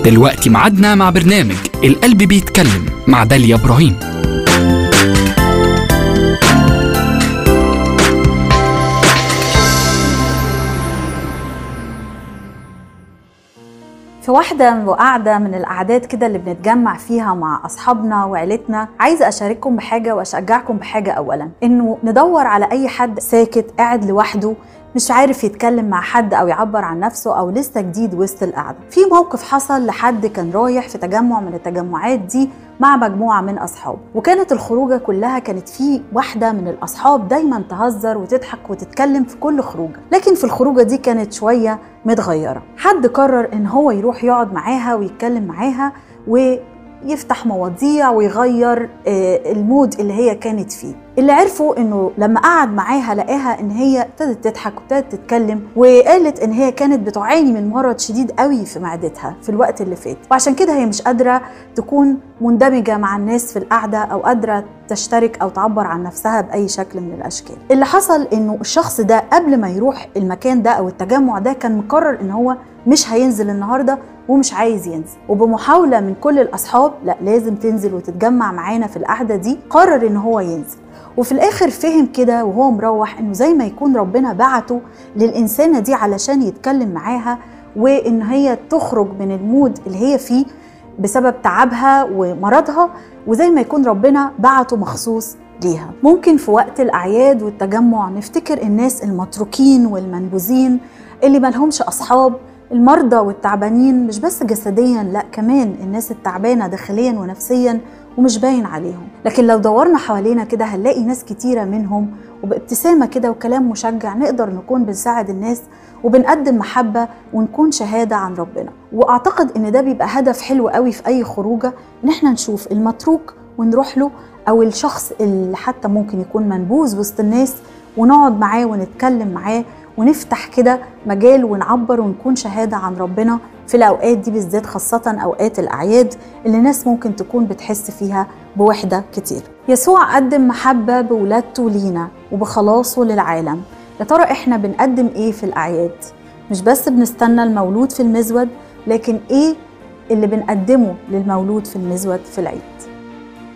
دلوقتي معادنا مع برنامج القلب بيتكلم مع داليا إبراهيم في واحدة وقعدة من القعدات كده اللي بنتجمع فيها مع أصحابنا وعيلتنا عايزة أشارككم بحاجة وأشجعكم بحاجة أولا إنه ندور على أي حد ساكت قاعد لوحده مش عارف يتكلم مع حد أو يعبر عن نفسه أو لسه جديد وسط القعدة في موقف حصل لحد كان رايح في تجمع من التجمعات دي مع مجموعة من أصحابه وكانت الخروجة كلها كانت في واحدة من الأصحاب دايما تهزر وتضحك وتتكلم في كل خروجة لكن في الخروجة دي كانت شوية متغيرة حد قرر إن هو يروح يقعد معاها ويتكلم معاها ويفتح مواضيع ويغير آه، المود اللي هي كانت فيه اللي عرفوا انه لما قعد معاها لقاها ان هي ابتدت تضحك وابتدت تتكلم وقالت ان هي كانت بتعاني من مرض شديد قوي في معدتها في الوقت اللي فات وعشان كده هي مش قادره تكون مندمجه مع الناس في القعده او قادره تشترك او تعبر عن نفسها باي شكل من الاشكال اللي حصل انه الشخص ده قبل ما يروح المكان ده او التجمع ده كان مقرر ان هو مش هينزل النهارده ومش عايز ينزل وبمحاوله من كل الاصحاب لا لازم تنزل وتتجمع معانا في القعده دي قرر ان هو ينزل وفي الاخر فهم كده وهو مروح انه زي ما يكون ربنا بعته للانسانه دي علشان يتكلم معاها وان هي تخرج من المود اللي هي فيه بسبب تعبها ومرضها وزي ما يكون ربنا بعته مخصوص ليها ممكن في وقت الاعياد والتجمع نفتكر الناس المتروكين والمنبوذين اللي ملهمش اصحاب المرضى والتعبانين مش بس جسديا لا كمان الناس التعبانه داخليا ونفسيا ومش باين عليهم لكن لو دورنا حوالينا كده هنلاقي ناس كتيره منهم وبابتسامه كده وكلام مشجع نقدر نكون بنساعد الناس وبنقدم محبه ونكون شهاده عن ربنا واعتقد ان ده بيبقى هدف حلو قوي في اي خروجه ان احنا نشوف المتروك ونروح له او الشخص اللي حتى ممكن يكون منبوذ وسط الناس ونقعد معاه ونتكلم معاه ونفتح كده مجال ونعبر ونكون شهادة عن ربنا في الأوقات دي بالذات خاصة أوقات الأعياد اللي ناس ممكن تكون بتحس فيها بوحدة كتير يسوع قدم محبة بولادته لينا وبخلاصه للعالم يا ترى إحنا بنقدم إيه في الأعياد؟ مش بس بنستنى المولود في المزود لكن إيه اللي بنقدمه للمولود في المزود في العيد